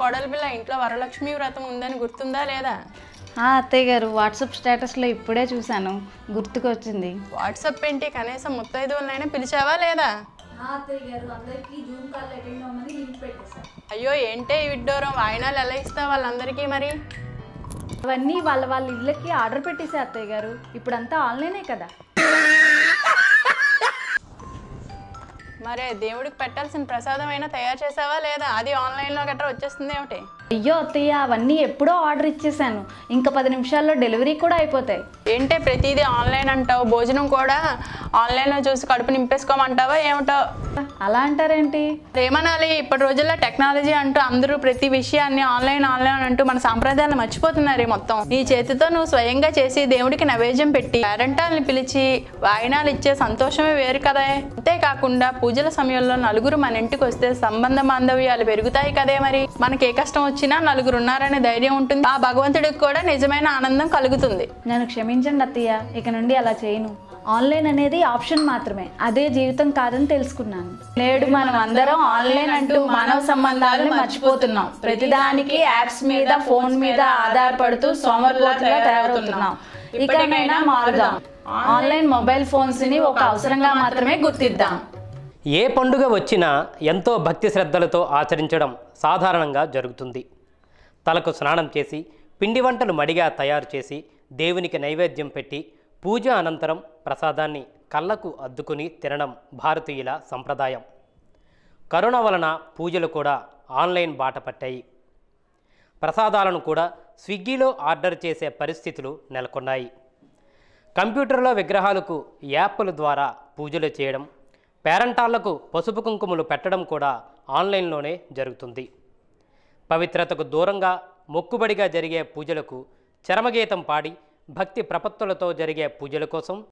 కోడలి పిల్ల ఇంట్లో వరలక్ష్మి వ్రతం ఉందని గుర్తుందా లేదా ఆ, అత్తయ్య గారు వాట్సాప్ స్టేటస్లో ఇప్పుడే చూశాను గుర్తుకొచ్చింది వాట్సాప్ ఏంటి కనీసం ముత్తైదువులనైనా పిలిచావా లేదా అత్తయ్య గారు అందరికీ జూమ్ కాల్ అటెండ్ అవ్వమని లింక్ పెట్టేశాను అయ్యో ఏంటే ఈ విడ్డూరం వాయినాలు ఎలా ఇస్తావు వాళ్ళందరికీ మరి అవన్నీ వాళ్ళ వాళ్ళ ఇళ్ళకి ఆర్డర్ పెట్టేసా అత్తయ్య గారు ఇప్పుడంతా ఆన్లైనే కదా మరే దేవుడికి పెట్టాల్సిన ప్రసాదం అయినా తయారు చేసావా లేదా అది ఆన్లైన్లో గట్రా వచ్చేస్తుంది ఏమిటి అయ్యో అత్తయ్య అవన్నీ ఎప్పుడో ఆర్డర్ ఇచ్చేసాను ఇంకా పది నిమిషాల్లో డెలివరీ కూడా అయిపోతాయి ఏంటే ప్రతిదీ ఆన్లైన్ అంటావు భోజనం కూడా ఆన్లైన్లో చూసి కడుపు నింపేసుకోమంటావా ఏమిటో అలా అంటారేంటి ఏమనాలి ఇప్పటి రోజుల్లో టెక్నాలజీ అంటూ అందరూ ప్రతి విషయాన్ని ఆన్లైన్ ఆన్లైన్ అంటూ మన సాంప్రదాయాలు మర్చిపోతున్నారు ఈ మొత్తం నీ చేతితో నువ్వు స్వయంగా చేసి దేవుడికి నైవేద్యం పెట్టి పేరెంటాల్ని పిలిచి వాయినాలు ఇచ్చే సంతోషమే వేరు కదా అంతేకాకుండా పూజల సమయంలో నలుగురు మన ఇంటికి వస్తే సంబంధ బాంధవ్యాలు పెరుగుతాయి కదే మరి మనకి ఏ కష్టం వచ్చినా నలుగురు ఉన్నారనే ధైర్యం ఉంటుంది ఆ భగవంతుడికి కూడా నిజమైన ఆనందం కలుగుతుంది నన్ను క్షమించండి అత్తయ్య ఇక నుండి అలా చేయను ఆన్లైన్ అనేది ఆప్షన్ మాత్రమే అదే జీవితం కాదని తెలుసుకున్నాను నేడు మనం అందరం ఆన్లైన్ అంటూ మానవ సంబంధాలను మర్చిపోతున్నాం ప్రతిదానికి యాప్స్ మీద ఫోన్ మీద ఆధారపడుతూ సోమరులాగా తయారవుతున్నాం ఇకనైనా మారుదాం ఆన్లైన్ మొబైల్ ఫోన్స్ ని ఒక అవసరంగా మాత్రమే గుర్తిద్దాం ఏ పండుగ వచ్చినా ఎంతో భక్తి శ్రద్ధలతో ఆచరించడం సాధారణంగా జరుగుతుంది తలకు స్నానం చేసి పిండి వంటలు మడిగా తయారు చేసి దేవునికి నైవేద్యం పెట్టి పూజ అనంతరం ప్రసాదాన్ని కళ్ళకు అద్దుకుని తినడం భారతీయుల సంప్రదాయం కరోనా వలన పూజలు కూడా ఆన్లైన్ బాట పట్టాయి ప్రసాదాలను కూడా స్విగ్గీలో ఆర్డర్ చేసే పరిస్థితులు నెలకొన్నాయి కంప్యూటర్లో విగ్రహాలకు యాప్ల ద్వారా పూజలు చేయడం పేరంటాళ్లకు పసుపు కుంకుమలు పెట్టడం కూడా ఆన్లైన్లోనే జరుగుతుంది పవిత్రతకు దూరంగా మొక్కుబడిగా జరిగే పూజలకు చరమగీతం పాడి భక్తి ప్రపత్తులతో జరిగే పూజల కోసం